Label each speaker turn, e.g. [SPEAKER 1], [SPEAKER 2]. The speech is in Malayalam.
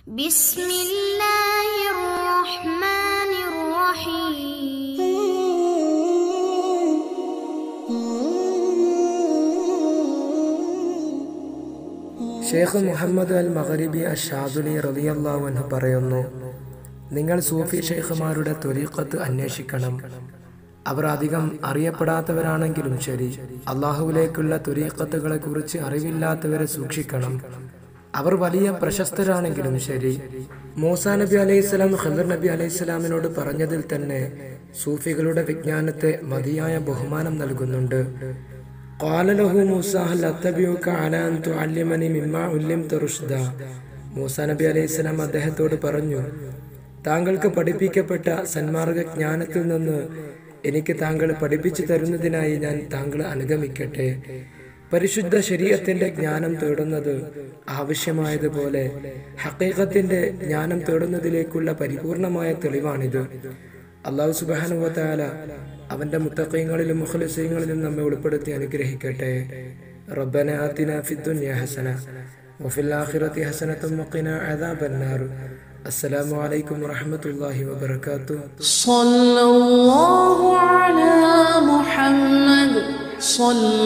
[SPEAKER 1] بسم الله الرحمن الرحيم
[SPEAKER 2] ഷേഖ് മുഹമ്മദ് അൽ മഗരിബി അഷാദുലി റളിയല്ലാഹു അൻഹു പറയുന്നു നിങ്ങൾ സൂഫി ഷെയ്ഖുമാരുടെ ത്വരീഖത്ത് അന്വേഷിക്കണം അവർ അധികം അറിയപ്പെടാത്തവരാണെങ്കിലും ശരി അള്ളാഹുവിലേക്കുള്ള ത്വരീഖത്തുകളെ കുറിച്ച് അറിവില്ലാത്തവരെ സൂക്ഷിക്കണം അവർ വലിയ പ്രശസ്തരാണെങ്കിലും ശരി മൂസാ നബി അലൈഹിസ്സലാം ഖദർ നബി അലൈഹിസ്സലാമിനോട് പറഞ്ഞതിൽ തന്നെ സൂഫികളുടെ വിജ്ഞാനത്തെ മതിയായ ബഹുമാനം നൽകുന്നുണ്ട് قال له موسى هل أتبعك على أن تعلمني مما علمت رشدا മൂസ നബി അലൈഹി സ്വലാം അദ്ദേഹത്തോട് പറഞ്ഞു താങ്കൾക്ക് പഠിപ്പിക്കപ്പെട്ട സന്മാർഗ ജ്ഞാനത്തിൽ നിന്ന് എനിക്ക് താങ്കൾ പഠിപ്പിച്ചു തരുന്നതിനായി ഞാൻ താങ്കളെ അനുഗമിക്കട്ടെ പരിശുദ്ധ ശരീരത്തിന്റെ ജ്ഞാനം തേടുന്നത് ആവശ്യമായതുപോലെ ഹക്കീഖത്തിന്റെ ജ്ഞാനം തേടുന്നതിലേക്കുള്ള പരിപൂർണമായ തെളിവാണിത് അള്ളാഹു സുബാനുവത്താല അവന്റെ മുത്തക്കയങ്ങളിലും മുഖലസയങ്ങളിലും നമ്മെ ഉൾപ്പെടുത്തി അനുഗ്രഹിക്കട്ടെ റബ്ബന ആതിന ഫിദ്ദുനിയ ഹസന വഫിൽ ആഖിറതി ഹസനത്തും വഖിന അദാബന്നാർ അസ്സലാമു അലൈക്കും വറഹ്മത്തുള്ളാഹി വബറകാതുഹു
[SPEAKER 3] صلى الله على محمد صلى